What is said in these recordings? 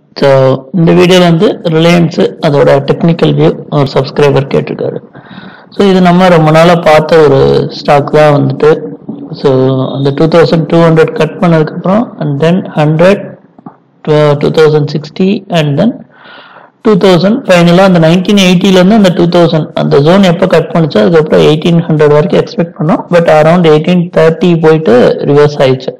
so இந்த வீடியோவில் வந்து ரிலையன்ஸு அதோட டெக்னிக்கல் வியூ ஒரு சப்ஸ்கிரைபர் கேட்டிருக்காரு ஸோ இது நம்ம ரொம்ப நாளாக பார்த்த ஒரு ஸ்டாக் தான் வந்துட்டு ஸோ அந்த two thousand two hundred cut பண்ணதுக்கப்புறம் and then hundred two thousand sixty and then two thousand ஃபைனலாக அந்த நைன்டீன் எயிட்டிலேருந்து அந்த டூ தௌசண்ட் அந்த ஜோன் எப்போ கட் பண்ணுச்சோ அதுக்கப்புறம் எயிட்டீன் ஹண்ட்ரட் வரைக்கும் எக்ஸ்பெக்ட் பண்ணோம் பட் அரௌண்ட் எயிட்டீன் தேர்ட்டி போயிட்டு ரிவர்ஸ் ஆயிடுச்சு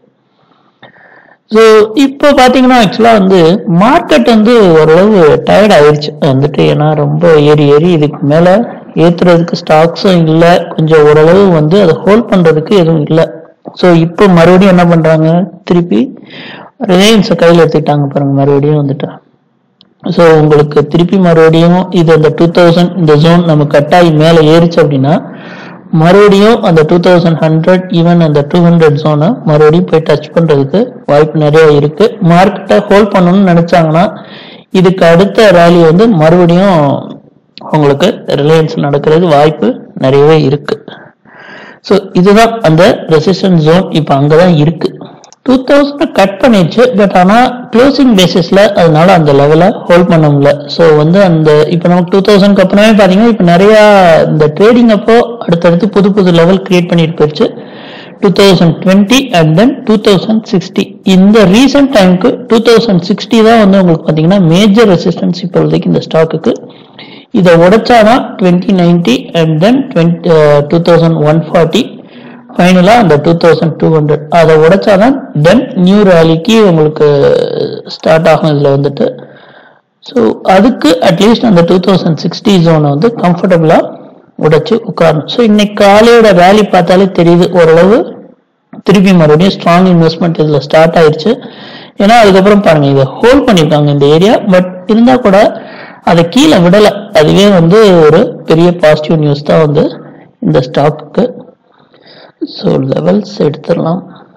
ஸோ இப்போ பார்த்தீங்கன்னா ஆக்சுவலாக வந்து மார்க்கெட் வந்து ஓரளவு டயர்ட் ஆயிடுச்சு வந்துட்டு ஏன்னா ரொம்ப ஏறி ஏறி இதுக்கு மேலே ஏற்றுறதுக்கு ஸ்டாக்ஸும் இல்லை கொஞ்சம் ஓரளவு வந்து அதை ஹோல்ட் பண்ணுறதுக்கு எதுவும் இல்லை ஸோ இப்போ மறுபடியும் என்ன பண்ணுறாங்க திருப்பி ரிலையன்ஸை கையில் எடுத்துக்கிட்டாங்க பாருங்க மறுபடியும் வந்துட்டு ஸோ உங்களுக்கு திருப்பி மறுபடியும் இது அந்த டூ தௌசண்ட் இந்த ஜோன் நம்ம கட்டாயி மேலே ஏறிச்சு அப்படின்னா மறுபடியும் அந்த டூ தௌசண்ட் ஹண்ட்ரட் ஈவன் அந்த டூ ஹண்ட்ரட் ஜோனை மறுபடியும் போய் டச் பண்ணுறதுக்கு வாய்ப்பு நிறைய இருக்கு மார்க்கெட்டை ஹோல்ட் பண்ணணும்னு நினச்சாங்கன்னா இதுக்கு அடுத்த ரேலி வந்து மறுபடியும் உங்களுக்கு ரிலையன்ஸ் நடக்கிறது வாய்ப்பு நிறையவே இருக்கு ஸோ இதுதான் அந்த ரெசிஸ்டன்ஸ் ஜோன் இப்போ அங்கே தான் இருக்கு டூ தௌசண்ட் கட் பண்ணிடுச்சு பட் ஆனால் க்ளோசிங் பேசிஸில் அதனால அந்த லெவலை ஹோல்ட் பண்ண முடியல ஸோ வந்து அந்த இப்போ நமக்கு டூ தௌசண்ட்க்கு அப்புறமே பார்த்தீங்கன்னா இப்போ நிறையா இந்த ட்ரேடிங் அப்போ அடுத்தடுத்து புது புது லெவல் கிரியேட் பண்ணிட்டு போயிடுச்சு two thousand twenty and then two thousand sixty இந்த ரீசெண்ட் டைமுக்கு டூ தௌசண்ட் சிக்ஸ்டி தான் வந்து உங்களுக்கு பார்த்தீங்கன்னா மேஜர் ரெசிஸ்டன்ஸ் இப்போதைக்கு இந்த ஸ்டாக்குக்கு இதை உடைச்சாதான் twenty ninety and then twenty two thousand one forty ஃபைனலாக அந்த டூ தௌசண்ட் டூ ஹண்ட்ரட் அதை உடைச்சாதான் தென் நியூ ரேலிக்கு உங்களுக்கு ஸ்டார்ட் ஆகும் இதில் வந்துட்டு ஸோ அதுக்கு அட்லீஸ்ட் அந்த டூ தௌசண்ட் சிக்ஸ்டி ஜோனை வந்து கம்ஃபர்டபுளாக உடைச்சு உட்காரணும் ஸோ இன்னைக்கு காலையோட ரேலி பார்த்தாலே தெரியுது ஓரளவு திருப்பி மறுபடியும் ஸ்ட்ராங் இன்வெஸ்ட்மெண்ட் இதில் ஸ்டார்ட் ஆயிடுச்சு ஏன்னா அதுக்கப்புறம் பாருங்க இதை ஹோல்ட் பண்ணியிருக்காங்க இந்த ஏரியா பட் இருந்தால் கூட அதை கீழே விடலை அதுவே வந்து ஒரு பெரிய பாசிட்டிவ் நியூஸ் தான் வந்து இந்த ஸ்டாக்குக்கு ஸோ லெவல்ஸ் எடுத்துடலாம்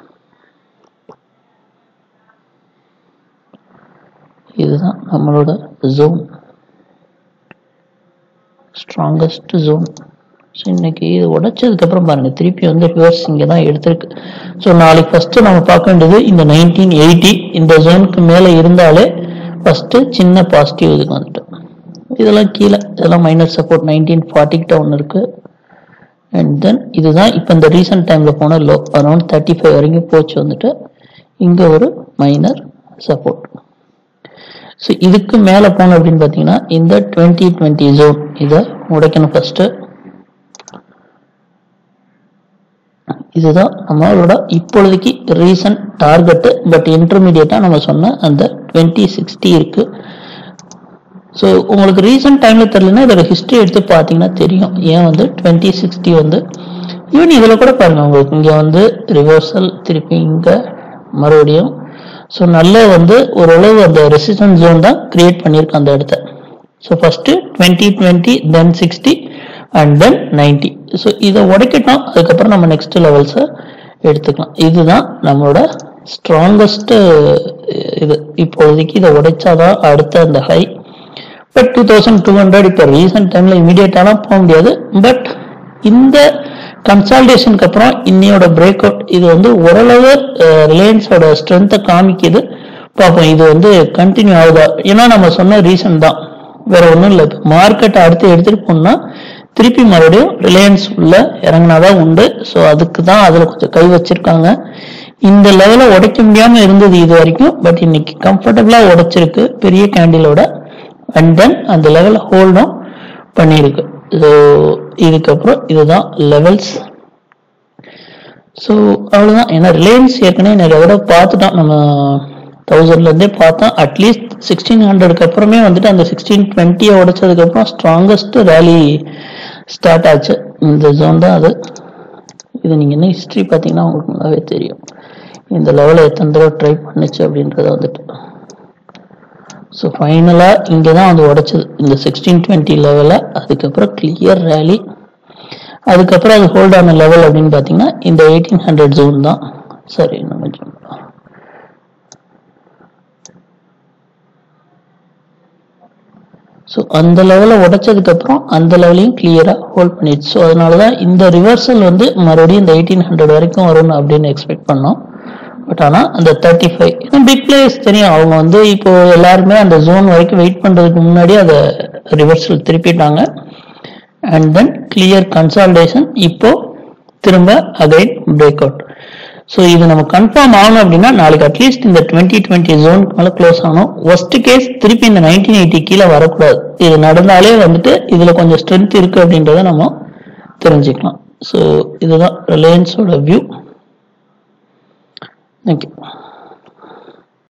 இதுதான் நம்மளோட ஜோன் ஸ்ட்ராங்கஸ்ட் ஜோன் ஸோ இன்னைக்கு இது உடைச்சதுக்கு அப்புறம் பாருங்க திருப்பி வந்து ரிவர்ஸ் இங்கே தான் எடுத்திருக்கு ஸோ நாளைக்கு ஃபர்ஸ்ட் நம்ம பார்க்க வேண்டியது இந்த நைன்டீன் எயிட்டி இந்த ஜோனுக்கு மேலே இருந்தாலே ஃபர்ஸ்ட் சின்ன பாசிட்டிவ் இதுக்கு வந்துட்டு இதெல்லாம் கீழே இதெல்லாம் மைனஸ் சப்போர்ட் நைன்டீன் ஃபார்ட்டி கிட்ட ஒன்று இருக்கு அண்ட் தென் இதுதான் இப்போ இந்த ரீசெண்ட் டைமில் போன லோ அரௌண்ட் தேர்ட்டி ஃபைவ் வரைக்கும் போச்சு வந்துட்டு இங்கே ஒரு மைனர் சப்போர்ட் ஸோ இதுக்கு மேலே போனோம் அப்படின்னு பார்த்தீங்கன்னா இந்த டுவெண்ட்டி டுவெண்ட்டி ஜோன் இதை உடைக்கணும் ஃபர்ஸ்ட்டு இதுதான் நம்மளோட இப்பொழுதைக்கு ரீசன்ட் டார்கெட்டு பட் இன்டர்மீடியட்டாக நம்ம சொன்ன அந்த டுவெண்ட்டி சிக்ஸ்டி இருக்கு ஸோ உங்களுக்கு ரீசெண்ட் டைமில் தெரியலனா இதோட ஹிஸ்ட்ரி எடுத்து பார்த்தீங்கன்னா தெரியும் ஏன் வந்து டுவெண்ட்டி சிக்ஸ்டி வந்து ஈவன் இதில் கூட பாருங்கள் உங்களுக்கு இங்கே வந்து ரிவர்சல் திருப்பி இங்கே மறுபடியும் ஸோ நல்ல வந்து ஓரளவு அந்த ரெசிஸ்டன்ஸ் ஜோன் தான் கிரியேட் பண்ணியிருக்கோம் அந்த இடத்த so first twenty twenty then sixty and then ninety so இதை உடைக்கட்டும் அதுக்கப்புறம் நம்ம நெக்ஸ்ட் லெவல்ஸை எடுத்துக்கலாம் இதுதான் நம்மளோட ஸ்ட்ராங்கஸ்ட் இது இப்போதைக்கு இதை உடைச்சாதான் அடுத்த அந்த high but two thousand two hundred இப்போ ரீசெண்ட் டைமில் இமீடியட்டாலாம் போக முடியாது பட் இந்த கன்சால்டேஷனுக்கு அப்புறம் இன்னையோட பிரேக் அவுட் இது வந்து ஓரளவு ரிலையன்ஸோட ஸ்ட்ரென்த்தை காமிக்குது பார்ப்போம் இது வந்து கண்டினியூ ஆகுதா ஏன்னா நம்ம சொன்ன ரீசன் தான் வேற ஒன்றும் இல்லை மார்க்கெட்டை அடுத்து எடுத்துட்டு போனோம்னா திருப்பி மறுபடியும் ரிலையன்ஸ் உள்ள இறங்கினாதான் உண்டு ஸோ அதுக்கு தான் அதில் கொஞ்சம் கை வச்சிருக்காங்க இந்த லெவலை உடைக்க முடியாம இருந்தது இது வரைக்கும் பட் இன்னைக்கு கம்ஃபர்டபுளா உடைச்சிருக்கு பெரிய கேண்டிலோட அண்ட் தென் அந்த லெவலை ஹோல்டும் பண்ணியிருக்கு ஸோ இதுக்கப்புறம் இதுதான் லெவல்ஸ் ஸோ அவ்வளோதான் ஏன்னா ரிலையன்ஸ் ஏற்கனவே நிறைய விட பார்த்துட்டோம் நம்ம தௌசண்ட்லேருந்தே பார்த்தோம் அட்லீஸ்ட் சிக்ஸ்டீன் ஹண்ட்ரடுக்கு அப்புறமே வந்துட்டு அந்த சிக்ஸ்டீன் டுவெண்ட்டியை உடைச்சதுக்கப்புறம் ஸ்ட்ராங்கஸ்ட் ரேலி ஸ்டார்ட் ஆச்சு இந்த ஜோன் தான் அது இது நீங்கள் என்ன ஹிஸ்ட்ரி பார்த்தீங்கன்னா உங்களுக்கு நல்லாவே தெரியும் இந்த லெவலில் எத்தனை தடவை ட்ரை பண்ணுச்சு அப்படின்றத வந்துட்டு ஸோ ஃபைனலாக இங்கே தான் வந்து உடைச்சது இந்த சிக்ஸ்டீன் டுவெண்ட்டி லெவலில் அதுக்கப்புறம் கிளியர் ரேலி அதுக்கப்புறம் அது ஹோல்ட் ஆன லெவல் அப்படின்னு பார்த்தீங்கன்னா இந்த எயிட்டீன் ஹண்ட்ரட் ஜோன் தான் சரி நம்ம ஸோ அந்த லெவலை உடைச்சதுக்கப்புறம் அந்த லெவலையும் கிளியராக ஹோல்ட் பண்ணிடுச்சு ஸோ அதனால தான் இந்த ரிவர்சல் வந்து மறுபடியும் இந்த எயிட்டீன் ஹண்ட்ரட் வரைக்கும் வரும்னு அப்படின்னு எக்ஸ்பெக்ட் பண்ணோம் பட் ஆனால் அந்த தேர்ட்டி ஃபைவ் பிக் பிளேயர்ஸ் தெரியும் அவங்க வந்து இப்போ எல்லாருமே அந்த ஜோன் வரைக்கும் வெயிட் பண்ணுறதுக்கு முன்னாடி அதை ரிவர்சல் திருப்பிட்டாங்க அண்ட் தென் கிளியர் கன்சால்டேஷன் இப்போ திரும்ப அகைன் பிரேக் அவுட் ஸோ இது நம்ம கன்ஃபார்ம் ஆகணும் அப்படின்னா நாளைக்கு அட்லீஸ்ட் இந்த டுவெண்ட்டி டுவெண்ட்டி ஜோனுக்கு மேலே க்ளோஸ் ஆகணும் ஒஸ்ட் கேஸ் திருப்பி இந்த நைன்டீன் எயிட்டி கீழே வரக்கூடாது இது நடந்தாலே வந்துட்டு இதில் கொஞ்சம் ஸ்ட்ரென்த் இருக்கு அப்படின்றத நம்ம தெரிஞ்சுக்கலாம் ஸோ இதுதான் ரிலையன்ஸோட வியூ தேங்க்யூ